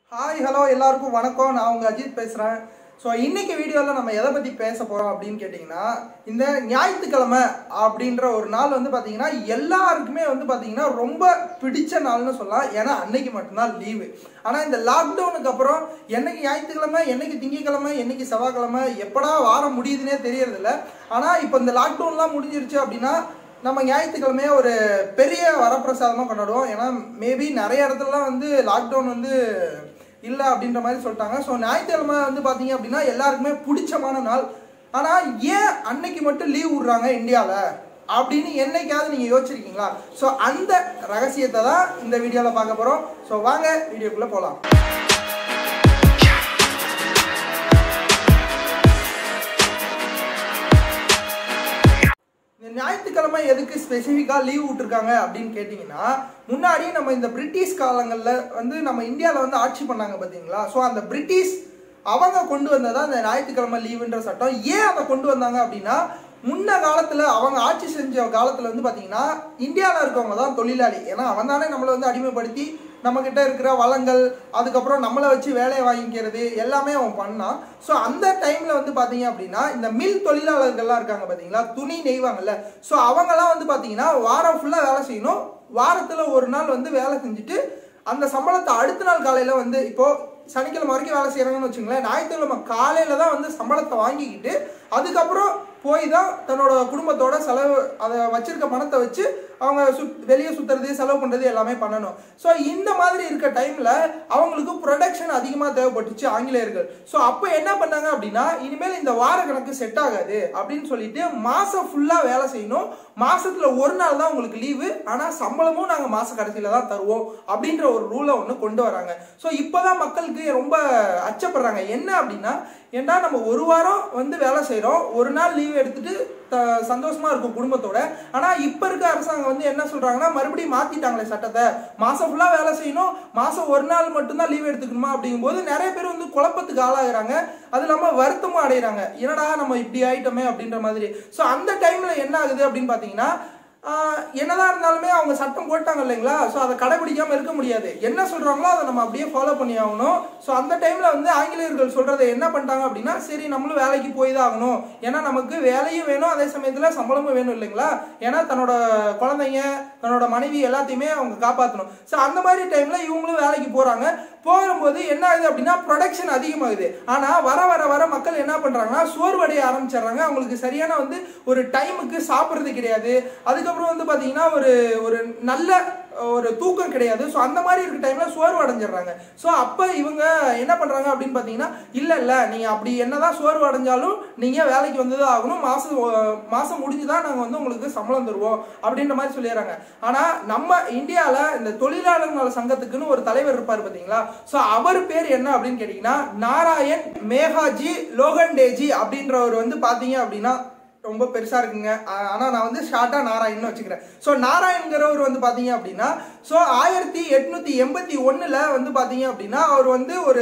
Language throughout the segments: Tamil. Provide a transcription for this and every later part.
ஹாய் ஹலோ எல்லாருக்கும் வணக்கம் நான் உங்கள் அஜித் பேசுகிறேன் ஸோ இன்னைக்கு வீடியோவில் நம்ம எதை பற்றி பேச போகிறோம் அப்படின்னு கேட்டிங்கன்னா இந்த ஞாயிற்றுக்கிழமை அப்படின்ற ஒரு நாள் வந்து பார்த்தீங்கன்னா எல்லாருக்குமே வந்து பார்த்தீங்கன்னா ரொம்ப பிடிச்ச நாள்னு சொல்லலாம் ஏன்னா அன்னைக்கு மட்டும்தான் லீவு ஆனால் இந்த லாக்டவுனுக்கு அப்புறம் என்னைக்கு ஞாயிற்றுக்கிழமை என்னைக்கு திங்கக்கிழமை என்னைக்கு செவ்வாய்க்கிழமை எப்படா வாரம் முடியுதுன்னே தெரியறதில்ல ஆனால் இப்போ இந்த லாக்டவுன்லாம் முடிஞ்சிருச்சு அப்படின்னா நம்ம ஞாயிற்றுக்கிழமையே ஒரு பெரிய வரப்பிரசாதமாக கொண்டாடுவோம் ஏன்னா மேபி நிறைய இடத்துலலாம் வந்து லாக்டவுன் வந்து இல்லை அப்படின்ற மாதிரி சொல்லிட்டாங்க ஸோ ஞாயிற்றுக்கிழமை வந்து பார்த்தீங்க அப்படின்னா எல்லாருக்குமே பிடிச்சமான நாள் ஆனால் ஏன் அன்னைக்கு மட்டும் லீவ் விட்றாங்க இந்தியாவில் அப்படின்னு என்னைக்காவது நீங்கள் யோசிச்சிருக்கீங்களா ஸோ அந்த ரகசியத்தை தான் இந்த வீடியோவில் பார்க்க போகிறோம் ஸோ வாங்க வீடியோக்குள்ளே போகலாம் இந்த ஞாயிற்றுக்கிழமை எதுக்கு ஸ்பெசிஃபிக்காக லீவ் விட்டுருக்காங்க அப்படின்னு கேட்டிங்கன்னா முன்னாடி நம்ம இந்த பிரிட்டிஷ் காலங்களில் வந்து நம்ம இந்தியாவில் வந்து ஆட்சி பண்ணாங்க பார்த்தீங்களா ஸோ அந்த பிரிட்டிஷ் அவங்க கொண்டு வந்ததா இந்த ஞாயிற்றுக்கிழமை லீவுன்ற சட்டம் ஏன் அதை கொண்டு வந்தாங்க அப்படின்னா முன்ன காலத்தில் அவங்க ஆட்சி செஞ்ச காலத்தில் வந்து பார்த்தீங்கன்னா இந்தியாவில் இருக்கவங்க தான் தொழிலாளி ஏன்னா அவன் தானே நம்மளை வந்து அடிமைப்படுத்தி நம்மக்கிட்ட இருக்கிற வளங்கள் அதுக்கப்புறம் நம்மளை வச்சு வேலையை வாங்கிக்கிறது எல்லாமே அவன் பண்ணான் ஸோ அந்த டைமில் வந்து பார்த்தீங்க அப்படின்னா இந்த மில் தொழிலாளர்கள்லாம் இருக்காங்க பார்த்தீங்களா துணி நெய்வாங்கல்ல ஸோ அவங்கெல்லாம் வந்து பார்த்தீங்கன்னா வாரம் ஃபுல்லாக வேலை செய்யணும் வாரத்தில் ஒரு நாள் வந்து வேலை செஞ்சுட்டு அந்த சம்பளத்தை அடுத்த நாள் காலையில் வந்து இப்போது சனிக்கிழமை வரைக்கும் வேலை செய்கிறாங்கன்னு வச்சுங்களேன் ஞாயிற்றுக்கிழமை காலையில் தான் வந்து சம்பளத்தை வாங்கிக்கிட்டு அதுக்கப்புறம் போய் தான் தன்னோட குடும்பத்தோட செலவு அதை வச்சிருக்க பணத்தை வச்சு அவங்க சுத் வெளியே சுற்றுறது செலவு பண்ணுறது எல்லாமே பண்ணணும் ஸோ இந்த மாதிரி இருக்க டைமில் அவங்களுக்கு ப்ரொடக்ஷன் அதிகமாக தேவைப்பட்டுச்சு ஆங்கிலேயர்கள் ஸோ அப்போ என்ன பண்ணாங்க அப்படின்னா இனிமேல் இந்த வார கணக்கு செட் ஆகாது அப்படின்னு சொல்லிட்டு மாதம் ஃபுல்லாக வேலை செய்யணும் மாசத்துல ஒரு நாள் தான் உங்களுக்கு லீவு ஆனால் சம்பளமும் நாங்கள் மாச கடைசியில் தான் தருவோம் அப்படின்ற ஒரு ரூலை ஒன்று கொண்டு வராங்க ஸோ இப்போதான் மக்களுக்கு ரொம்ப அச்சப்படுறாங்க என்ன அப்படின்னா ஏன்னா நம்ம ஒரு வாரம் வந்து வேலை செய்கிறோம் ஒரு நாள் லீவ் எடுத்துட்டு த சந்தோஷமா இருக்கும் குடும்பத்தோட ஆனால் இப்போ இருக்க அரசாங்கம் வந்து என்ன சொல்றாங்கன்னா மறுபடியும் மாத்திட்டாங்களே சட்டத்தை மாசம் ஃபுல்லாக வேலை செய்யணும் மாசம் ஒரு நாள் மட்டும்தான் லீவ் எடுத்துக்கணுமா அப்படிங்கும்போது நிறைய பேர் வந்து குழப்பத்துக்கு ஆளாகிறாங்க அது இல்லாமல் வருத்தமும் அடைகிறாங்க என்னடா நம்ம இப்படி ஆயிட்டோமே அப்படின்ற மாதிரி ஸோ அந்த டைம்ல என்ன ஆகுது அப்படின்னு பார்த்தீங்கன்னா ஆஹ் என்னதான் இருந்தாலுமே அவங்க சட்டம் போட்டாங்க இல்லைங்களா ஸோ அதை கடைபிடிக்காம இருக்க முடியாது என்ன சொல்றாங்களோ அதை நம்ம அப்படியே ஃபாலோ பண்ணி ஆகணும் ஸோ அந்த டைம்ல வந்து ஆங்கிலேயர்கள் சொல்றதை என்ன பண்ணிட்டாங்க அப்படின்னா சரி நம்மளும் வேலைக்கு போய் தான் ஆகணும் ஏன்னா நமக்கு வேலையும் வேணும் அதே சமயத்தில் சம்பளமும் வேணும் இல்லைங்களா ஏன்னா தன்னோட குழந்தைங்க தன்னோட மனைவி எல்லாத்தையுமே அவங்க காப்பாற்றணும் ஸோ அந்த மாதிரி டைம்ல இவங்களும் வேலைக்கு போறாங்க போகும்போது என்ன ஆகுது அப்படின்னா ப்ரொடக்ஷன் அதிகமாகுது ஆனால் வர வர வர மக்கள் என்ன பண்ணுறாங்கன்னா சோர்வடைய ஆரம்பிச்சிடுறாங்க அவங்களுக்கு சரியான வந்து ஒரு டைமுக்கு சாப்பிட்றது கிடையாது அதுக்கப்புறம் வந்து பார்த்தீங்கன்னா ஒரு ஒரு நல்ல ஒரு தூக்கம் கிடையாது ஸோ அந்த மாதிரி இருக்க டைமில் சோர்வு அடைஞ்சிடுறாங்க ஸோ அப்போ இவங்க என்ன பண்ணுறாங்க அப்படின்னு பார்த்தீங்கன்னா இல்லை இல்லை நீங்கள் அப்படி என்னதான் சோர்வு அடைஞ்சாலும் நீங்கள் வேலைக்கு வந்து தான் ஆகணும் மாதம் மாதம் முடிஞ்சு தான் நாங்கள் வந்து உங்களுக்கு சம்பளம் தருவோம் அப்படின்ற மாதிரி சொல்லிடுறாங்க ஆனால் நம்ம இந்தியாவில் இந்த தொழிலாளர் நல சங்கத்துக்குன்னு ஒரு தலைவர் இருப்பார் பார்த்தீங்களா ஸோ அவர் பேர் என்ன அப்படின்னு கேட்டிங்கன்னா நாராயண் மேகாஜி லோகண்டேஜி அப்படின்றவர் வந்து பார்த்தீங்க அப்படின்னா ரொம்ப பெருசாக இருக்குங்க ஆனால் நான் வந்து ஷார்ட்டாக நாராயண்னு வச்சுக்கிறேன் ஸோ நாராயண்கிறவர் வந்து பார்த்தீங்க அப்படின்னா ஸோ ஆயிரத்தி எட்நூற்றி எண்பத்தி ஒன்றில் வந்து பார்த்தீங்க அப்படின்னா அவர் வந்து ஒரு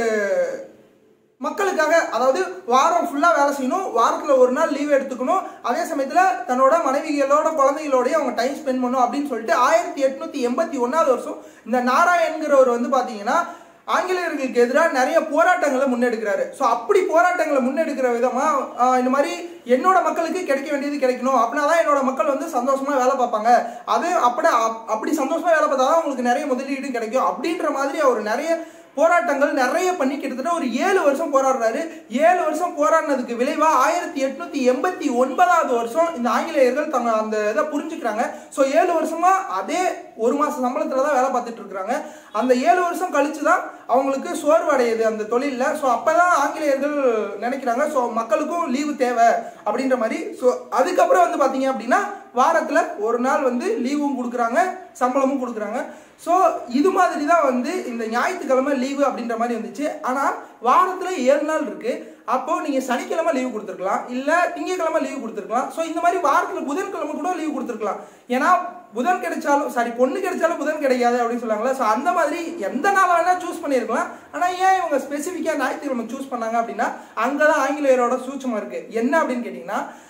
மக்களுக்காக அதாவது வாரம் ஃபுல்லாக வேலை செய்யணும் வாரத்தில் ஒரு நாள் லீவ் எடுத்துக்கணும் அதே சமயத்தில் தன்னோட மனைவிகளோட குழந்தைகளோடய அவங்க டைம் ஸ்பெண்ட் பண்ணணும் அப்படின்னு சொல்லிட்டு ஆயிரத்தி எட்நூற்றி எண்பத்தி ஒன்றாவது வருஷம் இந்த நாராயண்கிறவர் வந்து பார்த்தீங்கன்னா ஆங்கிலேயர்களுக்கு எதிராக நிறைய போராட்டங்களை முன்னெடுக்கிறாரு ஸோ அப்படி போராட்டங்களை முன்னெடுக்கிற விதமாக இந்த மாதிரி என்னோட மக்களுக்கு கிடைக்க வேண்டியது கிடைக்கணும் அப்படின்னா தான் என்னோட மக்கள் வந்து சந்தோஷமா வேலை பார்ப்பாங்க அது அப்படி அப்படி சந்தோஷமா வேலை பார்த்தா தான் உங்களுக்கு நிறைய முதலீடு கிடைக்கும் அப்படின்ற மாதிரி அவர் நிறைய போராட்டங்கள் நிறைய பண்ணி கிட்டத்தட்ட ஒரு ஏழு வருஷம் போராடுறாரு ஏழு வருஷம் போராடினதுக்கு விளைவா ஆயிரத்தி எட்நூத்தி எண்பத்தி ஒன்பதாவது வருஷம் இந்த ஆங்கிலேயர்கள் தங்க அந்த இதை புரிஞ்சுக்கிறாங்க ஸோ ஏழு வருஷமா அதே ஒரு மாசம் சம்பளத்துல தான் வேலை பார்த்துட்டு இருக்கிறாங்க அந்த ஏழு வருஷம் கழிச்சு தான் அவங்களுக்கு சோர்வு அடையுது அந்த தொழிலில் ஸோ அப்பதான் ஆங்கிலேயர்கள் நினைக்கிறாங்க ஸோ மக்களுக்கும் லீவு தேவை அப்படின்ற மாதிரி ஸோ அதுக்கப்புறம் வந்து பார்த்தீங்க அப்படின்னா வாரத்தில் ஒரு நாள் வந்து லீவும் கொடுக்குறாங்க சம்பளமும் கொடுக்குறாங்க ஸோ இது மாதிரி தான் வந்து இந்த ஞாயிற்றுக்கிழமை லீவு அப்படின்ற மாதிரி வந்துச்சு ஆனால் வாரத்தில் ஏழு நாள் இருக்குது அப்போது நீங்கள் சனிக்கிழமை லீவு கொடுத்துருக்கலாம் இல்லை திங்கக்கிழமை லீவு கொடுத்துருக்கலாம் ஸோ இந்த மாதிரி வாரத்தில் புதன்கிழமை கூட லீவு கொடுத்துருக்கலாம் ஏன்னா புதன் கிடைச்சாலும் சாரி பொண்ணு கிடைச்சாலும் புதன் கிடைக்காது அப்படின்னு சொல்லுவாங்களா ஸோ அந்த மாதிரி எந்த நாள் வேணால் சூஸ் பண்ணியிருக்கலாம் ஆனால் ஏன் இவங்க ஸ்பெசிஃபிக்காக ஞாயிற்றுக்கிழமை சூஸ் பண்ணாங்க அப்படின்னா அங்கே தான் ஆங்கிலேயரோட சூட்சமாக இருக்குது என்ன அப்படின்னு கேட்டிங்கன்னா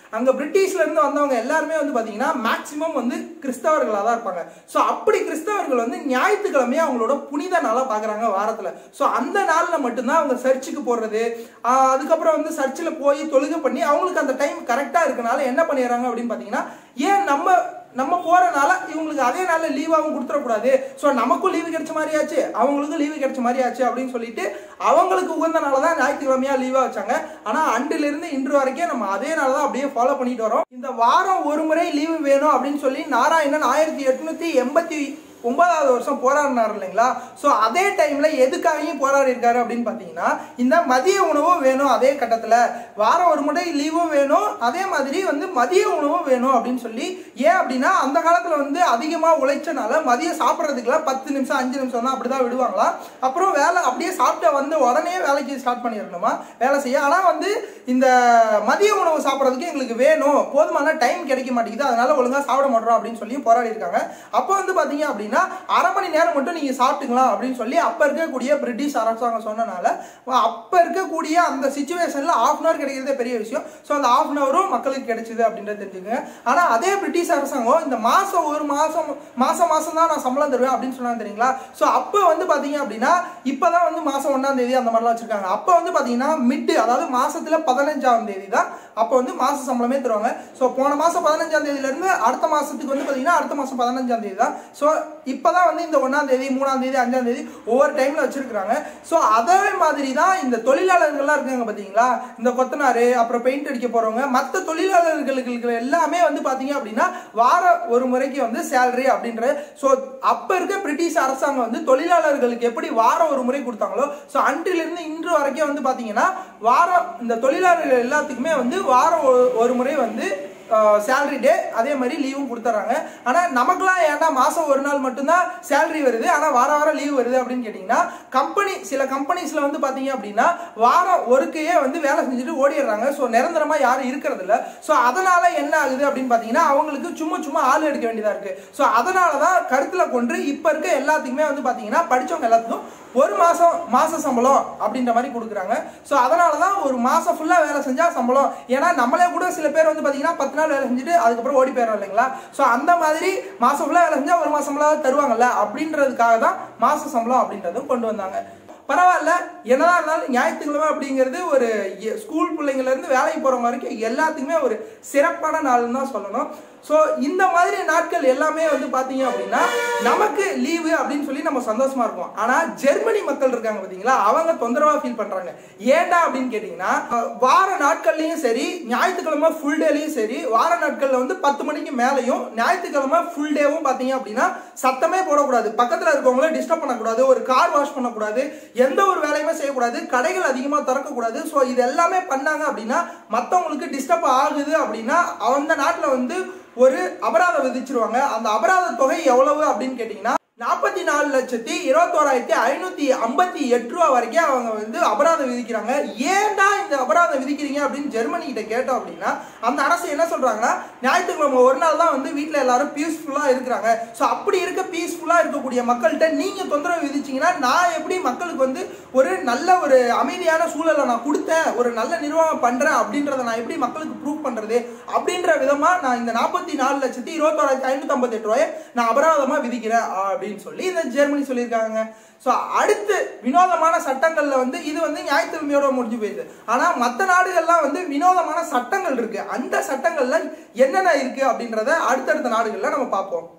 அங்க பிரிட்டிஷ்ல இருந்து வந்தவங்க எல்லாருமே வந்து பாத்தீங்கன்னா மேக்சிமம் வந்து கிறிஸ்தவர்களா தான் இருப்பாங்க ஸோ அப்படி கிறிஸ்தவர்கள் வந்து ஞாயிற்றுக்கிழமையே அவங்களோட புனித நாளா பாக்குறாங்க வாரத்துல ஸோ அந்த நாள்ல மட்டும்தான் அவங்க சர்ச்சுக்கு போடுறது ஆஹ் அதுக்கப்புறம் வந்து சர்ச்சில் போய் தொழுகை பண்ணி அவங்களுக்கு அந்த டைம் கரெக்டா இருக்கனால என்ன பண்ணிடுறாங்க அப்படின்னு பாத்தீங்கன்னா ஏன் நம்ம நம்ம போறனால இவங்களுக்கு அதே நாள்ல லீவாகவும் கொடுத்துடக்கூடாது ஸோ நமக்கும் லீவு கிடைச்ச மாதிரி ஆச்சு அவங்களுக்கும் லீவு கிடைச்ச மாதிரி ஆச்சு அப்படின்னு சொல்லிட்டு அவங்களுக்கு உகந்த நாள தான் ஞாயிற்றுக்கிழமையா லீவா வச்சாங்க ஆனா அன்றில இருந்து இன்று வரைக்கும் நம்ம அதே நாள் தான் அப்படியே ஃபாலோ பண்ணிட்டு வரோம் இந்த வாரம் ஒரு முறை லீவு வேணும் அப்படின்னு சொல்லி நாராயணன் ஆயிரத்தி எட்நூத்தி எண்பத்தி ஒன்பதாவது வருஷம் போராடினார் இல்லைங்களா ஸோ அதே டைம்ல எதுக்காகவும் போராடி இருக்காரு அப்படின்னு பார்த்தீங்கன்னா இந்த மதிய உணவும் வேணும் அதே கட்டத்தில் வாரம் ஒரு முறை லீவும் வேணும் அதே மாதிரி வந்து மதிய உணவும் வேணும் அப்படின்னு சொல்லி ஏன் அப்படின்னா அந்த காலத்தில் வந்து அதிகமாக உழைச்சனால மதியம் சாப்பிட்றதுக்குலாம் பத்து நிமிஷம் அஞ்சு நிமிஷம் தான் அப்படிதான் விடுவாங்களாம் அப்புறம் வேலை அப்படியே சாப்பிட்டு வந்து உடனே வேலைக்கு ஸ்டார்ட் பண்ணிடணுமா வேலை செய்ய ஆனால் வந்து இந்த மதிய உணவு சாப்பிட்றதுக்கு எங்களுக்கு வேணும் போதுமான டைம் கிடைக்க மாட்டேங்குது அதனால ஒழுங்காக சாப்பிட மாட்டோம் அப்படின்னு சொல்லி போராடி இருக்காங்க அப்போ வந்து பார்த்தீங்க அப்படின்னா அரை மணி நேரம் மட்டும் நீங்க சாப்பிட்டுக்கலாம் அப்படின்னு சொல்லி அப்ப இருக்கக்கூடிய பிரிட்டிஷ் அரசாங்கம் சொன்னனால அப்ப இருக்கக்கூடிய அந்த சுச்சுவேஷன்ல ஆஃப் அன் அவர் கிடைக்கிறதே பெரிய விஷயம் ஸோ அந்த ஆஃப் அன் அவரும் மக்களுக்கு கிடைச்சது அப்படின்றத தெரிஞ்சுக்கங்க ஆனா அதே பிரிட்டிஷ் அரசாங்கம் இந்த மாசம் ஒரு மாசம் மாசம் மாசம் தான் நான் சம்பளம் தருவேன் அப்படின்னு சொன்னாங்க தெரியுங்களா ஸோ அப்போ வந்து பாத்தீங்க அப்படின்னா இப்பதான் வந்து மாசம் ஒன்னாம் தேதி அந்த மாதிரிலாம் வச்சிருக்காங்க அப்போ வந்து பாத்தீங்கன்னா மிட் அதாவது மாசத்துல பதினஞ்சாம் தேதி தான் அப்போ வந்து மாச சம்பளமே தருவாங்க ஸோ போன மாசம் பதினஞ்சாம் தேதியில இருந்து அடுத்த மாசத்துக்கு வந்து பாத்தீங்கன்னா அடுத்த மாசம் பதினஞ்சாம் தேதி தான் ஸோ இப்பதான் வந்து இந்த ஒன்னாம் தேதி மூணாம் தேதி அஞ்சாம் தேதி ஒவ்வொரு டைம்ல வச்சிருக்காங்க ஸோ அதே மாதிரி தான் இந்த தொழிலாளர்கள்லாம் இருக்காங்க பாத்தீங்களா இந்த கொத்தனாரு அப்புறம் பெயிண்ட் அடிக்க போறவங்க மற்ற தொழிலாளர்களுக்கு எல்லாமே வந்து பாத்தீங்க அப்படின்னா வார ஒரு முறைக்கு வந்து சேலரி அப்படின்ற ஸோ அப்ப இருக்க பிரிட்டிஷ் அரசாங்கம் வந்து தொழிலாளர்களுக்கு எப்படி வாரம் ஒரு முறை கொடுத்தாங்களோ ஸோ அன்றிலிருந்து இன்று வரைக்கும் வந்து பாத்தீங்கன்னா வாரம் இந்த தொழிலாளர்கள் எல்லாத்துக்குமே வந்து வாரம் ஒரு- ஒரு முறை வந்து சேலரி டே அதே மாதிரி லீவும் கொடுத்துட்றாங்க ஆனால் நமக்குலாம் ஏன்டா மாதம் ஒரு நாள் மட்டும்தான் சேலரி வருது ஆனால் வார வாரம் லீவ் வருது அப்படின்னு கேட்டிங்கன்னா கம்பெனி சில கம்பெனிஸில் வந்து பார்த்தீங்க அப்படின்னா வாரம் ஒருக்கையே வந்து வேலை செஞ்சுட்டு ஓடிடுறாங்க ஸோ நிரந்தரமாக யாரும் இருக்கிறது இல்ல ஸோ அதனால் என்ன ஆகுது அப்படின்னு பார்த்தீங்கன்னா அவங்களுக்கு சும்மா சும்மா ஆள் எடுக்க வேண்டியதாக இருக்குது ஸோ அதனால தான் கருத்தில் கொண்டு இப்போ இருக்க எல்லாத்துக்குமே வந்து பார்த்தீங்கன்னா படித்தவங்க எல்லாத்துக்கும் ஒரு மாதம் மாத சம்பளம் அப்படின்ற மாதிரி கொடுக்குறாங்க ஸோ அதனால தான் ஒரு மாதம் ஃபுல்லாக வேலை செஞ்சால் சம்பளம் ஏன்னா நம்மளே கூட சில பேர் வந்து பார்த்தீங்கன்னா பத்து நாள் வேலை செஞ்சுட்டு அதுக்கப்புறம் ஓடி போயிடும் இல்லைங்களா ஸோ அந்த மாதிரி மாதம் ஃபுல்லாக வேலை செஞ்சால் ஒரு மாதம் ஃபுல்லாக தருவாங்கல்ல அப்படின்றதுக்காக தான் மாத சம்பளம் அப்படின்றதும் கொண்டு வந்தாங்க பரவாயில்ல என்னதான் இருந்தாலும் ஞாயிற்றுக்கிழமை அப்படிங்கிறது ஒரு எ- ஸ்கூல் பிள்ளைங்கள்ல இருந்து வேலைக்கு போறவங்க வரைக்கும் எல்லாத்துக்குமே ஒரு சிறப்பான நாள்னு தான் சொல்லணும் ஸோ இந்த மாதிரி நாட்கள் எல்லாமே வந்து பார்த்தீங்க அப்படின்னா நமக்கு லீவு அப்படின்னு சொல்லி நம்ம சந்தோஷமா இருப்போம் ஆனால் ஜெர்மனி மக்கள் இருக்காங்க பார்த்தீங்களா அவங்க தொந்தரவா ஃபீல் பண்றாங்க ஏன்டா அப்படின்னு கேட்டிங்கன்னா அஹ், வார நாட்கள்லையும் சரி ஞாயிற்றுக்கிழமை ஃபுல் டேலையும் சரி வார நாட்கள்ல வந்து பத்து மணிக்கு மேலையும் ஞாயிற்றுக்கிழமை ஃபுல் டேவும் பார்த்தீங்க அப்படின்னா சத்தமே போடக்கூடாது பக்கத்தில் இருக்கவங்கள டிஸ்டர்ப் பண்ணக்கூடாது ஒரு கார் வாஷ் பண்ணக்கூடாது எந்த ஒரு வேலையுமே செய்யக்கூடாது கடைகள் அதிகமாக திறக்கக்கூடாது ஸோ இது எல்லாமே பண்ணாங்க அப்படின்னா மற்றவங்களுக்கு டிஸ்டர்ப் ஆகுது அப்படின்னா அந்த நாட்டில் வந்து ஒரு அபராதம் விதிச்சிருவாங்க அந்த அபராத தொகை எவ்வளவு அப்படின்னு கேட்டிங்கன்னா நாற்பத்தி நாலு லட்சத்தி இருபத்தோராயிரத்தி ஐநூத்தி ஐம்பத்தி எட்டு ரூபா வரைக்கும் அவங்க வந்து அபராதம் விதிக்கிறாங்க ஏன்டா இந்த அபராதம் விதிக்கிறீங்க அப்படின்னு ஜெர்மனி கிட்ட கேட்டோம் அப்படின்னா அந்த அரசு என்ன சொல்றாங்கன்னா ஞாயிற்றுக்கிழமை ஒரு நாள் தான் வந்து வீட்டில் எல்லாரும் பீஸ்ஃபுல்லா இருக்கிறாங்க ஸோ அப்படி இருக்க பீஸ்ஃபுல்லா இருக்கக்கூடிய மக்கள்கிட்ட நீங்க தொந்தரவு விதிச்சீங்கன்னா நான் எப்படி மக்களுக்கு வந்து ஒரு நல்ல ஒரு அமைதியான சூழலை நான் கொடுத்தேன் ஒரு நல்ல நிர்வாகம் பண்றேன் அப்படின்றத நான் எப்படி மக்களுக்கு ப்ரூவ் பண்றது அப்படின்ற விதமா நான் இந்த நாற்பத்தி நாலு லட்சத்தி இருபத்தோராயிரத்தி ஐநூத்தி ஐம்பத்தி எட்டு ரூபாயை நான் அபராதமா விதிக்கிறேன் அப்படின்னு சொல்லி இந்த ஜெர்மனி சொல்லியிருக்காங்க ஸோ அடுத்து வினோதமான சட்டங்கள்ல வந்து இது வந்து ஞாயிற்றுக்கிழமையோட முடிஞ்சு போயிடுது ஆனா மற்ற நாடுகள்லாம் வந்து வினோதமான சட்டங்கள் இருக்கு அந்த சட்டங்கள்ல என்னென்ன இருக்கு அப்படின்றத அடுத்தடுத்த நாடுகள்ல நம்ம பார்ப்போம்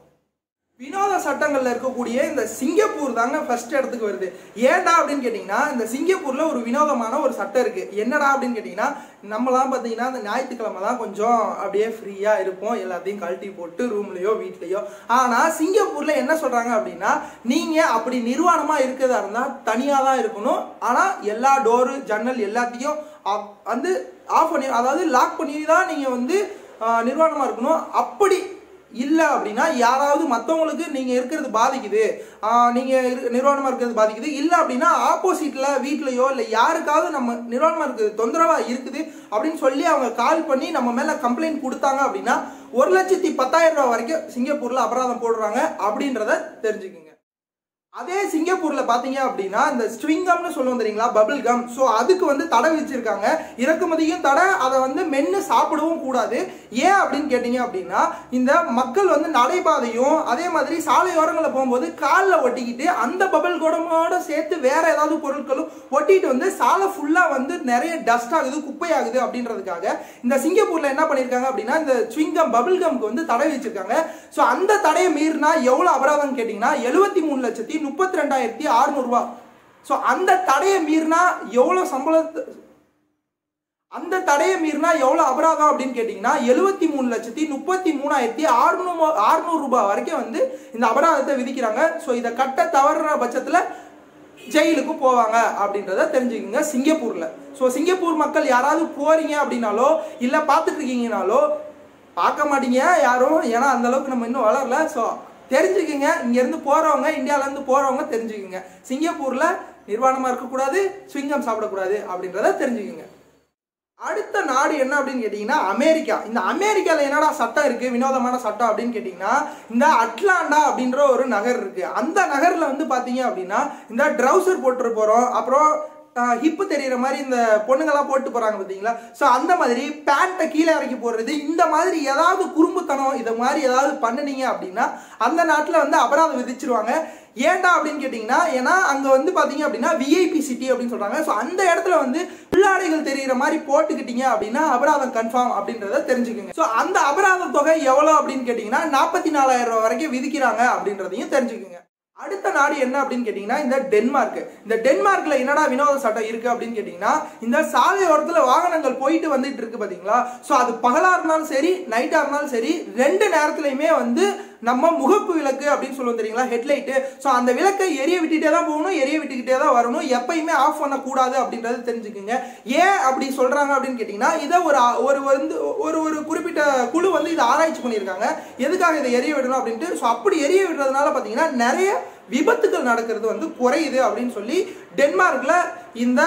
வினோத சட்டங்கள்ல இருக்கக்கூடிய இந்த சிங்கப்பூர் தாங்க ஃபர்ஸ்ட் இடத்துக்கு வருது ஏன்டா அப்படின்னு கேட்டிங்கன்னா இந்த சிங்கப்பூர்ல ஒரு வினோதமான ஒரு சட்டம் இருக்கு என்னடா அப்படின்னு கேட்டிங்கன்னா நம்மலாம் பார்த்தீங்கன்னா இந்த ஞாயிற்றுக்கிழமை தான் கொஞ்சம் அப்படியே ஃப்ரீயா இருப்போம் எல்லாத்தையும் கழட்டி போட்டு ரூம்லயோ வீட்லயோ ஆனா சிங்கப்பூர்ல என்ன சொல்றாங்க அப்படின்னா நீங்க அப்படி நிர்வாணமா இருக்கிறதா இருந்தா தனியா தான் இருக்கணும் ஆனா எல்லா டோரு ஜன்னல் எல்லாத்தையும் ஆப்- வந்து ஆஃப் பண்ணி அதாவது லாக் பண்ணி தான் நீங்க வந்து ஆஹ், நிர்வாணமா இருக்கணும் அப்படி இல்லை அப்படின்னா யாராவது மற்றவங்களுக்கு நீங்கள் இருக்கிறது பாதிக்குது ஆஹ் நீங்க இரு- நிர்வாணமா இருக்கிறது பாதிக்குது இல்லை அப்படின்னா ஆப்போசிட்ல வீட்லயோ இல்லை யாருக்காவது நம்ம நிர்வாணமா இருக்கிறது தொந்தரவா இருக்குது அப்படின்னு சொல்லி அவங்க கால் பண்ணி நம்ம மேல கம்ப்ளைண்ட் கொடுத்தாங்க அப்படின்னா ஒரு லட்சத்தி பத்தாயிரம் ரூபாய் வரைக்கும் சிங்கப்பூர்ல அபராதம் போடுறாங்க அப்படின்றத தெரிஞ்சுக்குங்க அதே சிங்கப்பூர்ல பாத்தீங்க அப்படின்னா இந்த ஸ்ட்ரிங்கம்னு சொல்லுவோம் தெரியுங்களா பபிள் கம் ஸோ அதுக்கு வந்து தடை வச்சிருக்காங்க இறக்குமதியும் தடை அதை வந்து மென்று சாப்பிடவும் கூடாது ஏன் அப்படின்னு கேட்டீங்க அப்படின்னா இந்த மக்கள் வந்து நடைபாதையும் அதே மாதிரி சாலையோரங்களில் போகும்போது காலில் ஒட்டிக்கிட்டு அந்த பபிள் குடமோட சேர்த்து வேற ஏதாவது பொருட்களும் ஒட்டிட்டு வந்து சாலை ஃபுல்லாக வந்து நிறைய டஸ்ட் ஆகுது குப்பையாகுது அப்படின்றதுக்காக இந்த சிங்கப்பூர்ல என்ன பண்ணியிருக்காங்க அப்படின்னா இந்த ஸ்விங்கம் பபிள் கம்க்கு வந்து தடை வச்சிருக்காங்க ஸோ அந்த தடையை மீறினா எவ்வளோ அபராதம் கேட்டிங்கன்னா எழுபத்தி மூணு லட்சத்தி முப்பத்தி ரெண்டாயிரத்தி அறுநூறுவா ஸோ அந்த தடையை மீறினா எவ்வளோ சம்பளத்தை அந்த தடையை மீறினா எவ்வளோ அபராதம் அப்படின்னு கேட்டிங்கன்னா எழுபத்தி மூணு லட்சத்தி முப்பத்தி மூணாயிரத்தி அறுநூறு அறுநூறு ரூபாய் வரைக்கும் வந்து இந்த அபராதத்தை விதிக்கிறாங்க ஸோ இதை கட்ட தவறுற பட்சத்தில் ஜெயிலுக்கு போவாங்க அப்படின்றத தெரிஞ்சுக்கோங்க சிங்கப்பூரில் ஸோ சிங்கப்பூர் மக்கள் யாராவது போறீங்க அப்படின்னாலோ இல்லை பார்த்துட்டு இருக்கீங்கனாலோ பார்க்க மாட்டீங்க யாரும் ஏன்னா அந்த அளவுக்கு நம்ம இன்னும் வளரல ஸோ தெரிஞ்சுக்குங்க இங்கேருந்து போகிறவங்க இந்தியாவிலேருந்து போகிறவங்க தெரிஞ்சுக்குங்க சிங்கப்பூரில் நிர்வாணமாக இருக்கக்கூடாது ஸ்விங்கம் சாப்பிடக்கூடாது அப்படின்றத தெரிஞ்சுக்குங்க அடுத்த நாடு என்ன அப்படின்னு கேட்டிங்கன்னா அமெரிக்கா இந்த அமெரிக்காவில் என்னடா சட்டம் இருக்குது வினோதமான சட்டம் அப்படின்னு கேட்டிங்கன்னா இந்த அட்லாண்டா அப்படின்ற ஒரு நகர் இருக்குது அந்த நகரில் வந்து பார்த்தீங்க அப்படின்னா இந்த ட்ரௌசர் போட்டு போகிறோம் அப்புறம் ஹிப்பு தெரியிற மாதிரி இந்த பொண்ணுங்கெல்லாம் போட்டு போகிறாங்க பார்த்தீங்களா ஸோ அந்த மாதிரி பேண்ட்டை கீழே இறக்கி போடுறது இந்த மாதிரி ஏதாவது குறும்புத்தனம் இதை மாதிரி ஏதாவது பண்ணுனீங்க அப்படின்னா அந்த நாட்டில் வந்து அபராதம் விதிச்சிருவாங்க ஏன்டா அப்படின்னு கேட்டிங்கன்னா ஏன்னா அங்கே வந்து பார்த்தீங்க அப்படின்னா விஐபி சிட்டி அப்படின்னு சொல்கிறாங்க ஸோ அந்த இடத்துல வந்து பிள்ளாடைகள் தெரிகிற மாதிரி போட்டுக்கிட்டீங்க அப்படின்னா அபராதம் கன்ஃபார்ம் அப்படின்றத தெரிஞ்சுக்கோங்க ஸோ அந்த அபராத தொகை எவ்வளோ அப்படின்னு கேட்டிங்கன்னா நாற்பத்தி நாலாயிரம் ரூபாய் வரைக்கும் விதிக்கிறாங்க அப்படின்றதையும் தெரிஞ்சுக்கோங்க அடுத்த நாடு என்ன அப்படின்னு கேட்டிங்கன்னா இந்த டென்மார்க் இந்த டென்மார்க்ல என்னடா வினோத சட்டம் இருக்கு அப்படின்னு கேட்டிங்கன்னா இந்த சாலையோரத்தில் வாகனங்கள் போயிட்டு வந்துட்டு இருக்கு பார்த்தீங்களா ஸோ அது பகலா இருந்தாலும் சரி நைட்டா இருந்தாலும் சரி ரெண்டு நேரத்துலையுமே வந்து நம்ம முகப்பு விளக்கு அப்படின்னு சொல்லுவோம் தெரியுங்களா ஹெட்லைட்டு ஸோ அந்த விளக்கை எரிய விட்டுட்டே தான் போகணும் எரிய விட்டுக்கிட்டே தான் வரணும் எப்பயுமே ஆஃப் பண்ணக்கூடாது அப்படின்றது தெரிஞ்சுக்குங்க ஏன் அப்படி சொல்றாங்க அப்படின்னு கேட்டிங்கன்னா இதை ஒரு ஒரு வந்து ஒரு ஒரு குறிப்பிட்ட குழு வந்து இதை ஆராய்ச்சி பண்ணியிருக்காங்க எதுக்காக இதை எரிய விடணும் அப்படின்ட்டு ஸோ அப்படி எரிய விடுறதுனால பார்த்தீங்கன்னா நிறைய விபத்துகள் நடக்கிறது வந்து குறையுது அப்படின்னு சொல்லி டென்மார்க்ல இந்த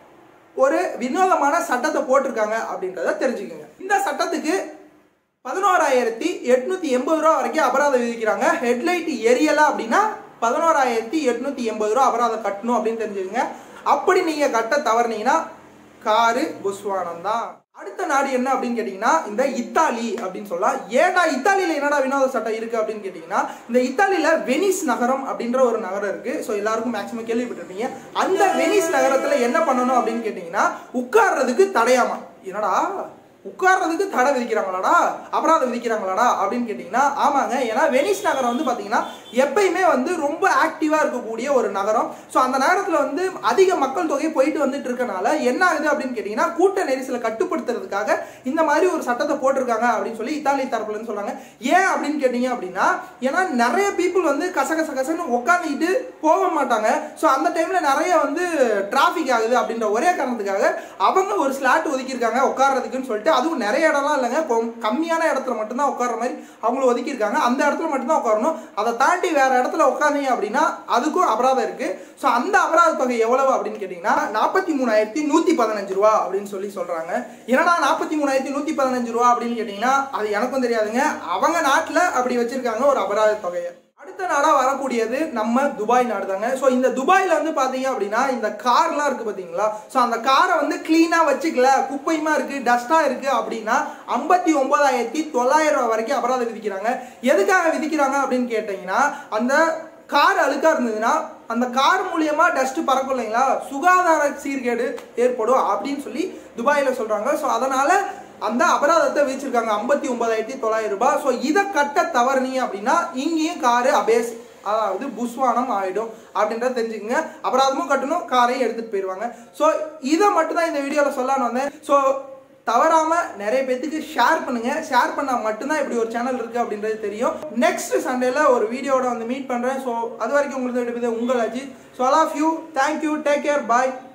ஒரு வினோதமான சட்டத்தை போட்டிருக்காங்க அப்படின்றத தெரிஞ்சுக்கோங்க இந்த சட்டத்துக்கு பதினோராயிரத்தி எட்நூத்தி எண்பது ரூபா வரைக்கும் அபராதம் விதிக்கிறாங்க ஹெட்லைட் எரியலை அப்படின்னா பதினோராயிரத்தி எட்நூத்தி எண்பது ரூபா அபராதம் கட்டணும் அப்படின்னு தெரிஞ்சுக்கோங்க அப்படி நீங்க கட்ட தவறுனீங்கன்னா காரு புஸ்வானம் தான் அடுத்த நாடு என்ன அப்படின்னு கேட்டிங்கன்னா இந்த இத்தாலி அப்படின்னு சொல்லலாம் ஏடா இத்தாலியில் என்னடா வினோத சட்டம் இருக்கு அப்படின்னு கேட்டிங்கன்னா இந்த இத்தாலியில் வெனிஸ் நகரம் அப்படின்ற ஒரு நகரம் இருக்கு ஸோ எல்லாருக்கும் மேக்ஸிமம் கேள்விப்பட்டிருப்பீங்க அந்த வெனிஸ் நகரத்தில் என்ன பண்ணணும் அப்படின்னு கேட்டிங்கன்னா உட்கார்றதுக்கு தடையாமா என்னடா உட்கார்றதுக்கு தடை விதிக்கிறாங்களாடா அபராதம் விதிக்கிறாங்களாடா அப்படின்னு கேட்டிங்கன்னா ஆமாங்க ஏன்னா வெனிஸ் நகரம் வந்து பார்த்தீங்கன்னா எப்பயுமே வந்து ரொம்ப ஆக்டிவாக இருக்கக்கூடிய ஒரு நகரம் ஸோ அந்த நகரத்தில் வந்து அதிக மக்கள் தொகை போயிட்டு வந்துட்டு இருக்கனால என்ன ஆகுது அப்படின்னு கேட்டிங்கன்னா கூட்ட நெரிசலை கட்டுப்படுத்துறதுக்காக இந்த மாதிரி ஒரு சட்டத்தை போட்டிருக்காங்க அப்படின்னு சொல்லி இத்தாலி தரப்புலன்னு சொல்றாங்க ஏன் அப்படின்னு கேட்டிங்க அப்படின்னா ஏன்னா நிறைய பீப்புள் வந்து கசகச கசன்னு உட்காந்துக்கிட்டு போக மாட்டாங்க ஸோ அந்த டைமில் நிறைய வந்து டிராஃபிக் ஆகுது அப்படின்ற ஒரே காரணத்துக்காக அவங்க ஒரு ஸ்லாட் ஒதுக்கியிருக்காங்க உட்கார்றதுக்குன்னு சொல்லிட்டு அதுவும் நிறைய இடம்லாம் இல்லைங்க கொம்- கம்மியான இடத்துல மட்டும்தான் உட்கார்ற மாதிரி அவங்கள ஒதுக்கியிருக்காங்க அந்த இடத்துல மட்டும்தான் உட்காரணும் அதை தாண்டி வேற இடத்துல உட்காந்தீங்க அப்படின்னா அதுக்கும் அபராதம் இருக்கு ஸோ அந்த அபராத தொகை எவ்வளவு அப்படின்னு கேட்டிங்கன்னா நாற்பத்தி மூணாயிரத்தி நூற்றி பதினஞ்சு ரூபா அப்படின்னு சொல்லி சொல்றாங்க என்னடா நாற்பத்தி மூணாயிரத்தி நூற்றி பதினஞ்சு ரூபா அப்படின்னு கேட்டிங்கன்னா அது எனக்கும் தெரியாதுங்க அவங்க நாட்டில் அப்படி வச்சிருக்காங்க ஒரு அபராத தொகையை அடுத்த நாடா வரக்கூடியது நம்ம துபாய் நாடு தாங்க ஸோ இந்த துபாயில வந்து பாத்தீங்க அப்படின்னா இந்த கார்லாம் இருக்கு பாத்தீங்களா ஸோ அந்த காரை வந்து கிளீனா வச்சுக்கல குப்பையுமா இருக்கு டஸ்டா இருக்கு அப்படின்னா ஐம்பத்தி ஒன்பதாயிரத்தி தொள்ளாயிரம் ரூபாய் வரைக்கும் அபராதம் விதிக்கிறாங்க எதுக்காக விதிக்கிறாங்க அப்படின்னு கேட்டீங்கன்னா அந்த கார் அழுக்கா இருந்ததுன்னா அந்த கார் மூலியமா டஸ்ட் பறக்கும் இல்லைங்களா சுகாதார சீர்கேடு ஏற்படும் அப்படின்னு சொல்லி துபாயில சொல்றாங்க ஸோ அதனால அந்த அபராதத்தை விதிச்சிருக்காங்க ஐம்பத்தி ஒன்பதாயிரத்தி தொள்ளாயிரம் ரூபாய் ஸோ இதை கட்ட தவறுனீங்க அப்படின்னா இங்கேயும் காரு அபேஸ் அதாவது புஸ்வானம் ஆயிடும் அப்படின்றத தெரிஞ்சுக்கங்க அபராதமும் கட்டணும் காரையும் எடுத்துட்டு போயிடுவாங்க ஸோ இதை மட்டும் தான் இந்த வீடியோவில் சொல்லலாம்னு வந்தேன் ஸோ தவறாம நிறைய பேத்துக்கு ஷேர் பண்ணுங்க ஷேர் பண்ணா மட்டும்தான் இப்படி ஒரு சேனல் இருக்கு அப்படின்றது தெரியும் நெக்ஸ்ட் சண்டேல ஒரு வீடியோட வந்து மீட் பண்றேன் ஸோ அது வரைக்கும் உங்களுக்கு விடுவது உங்கள் Ajith so all of you thank you take care bye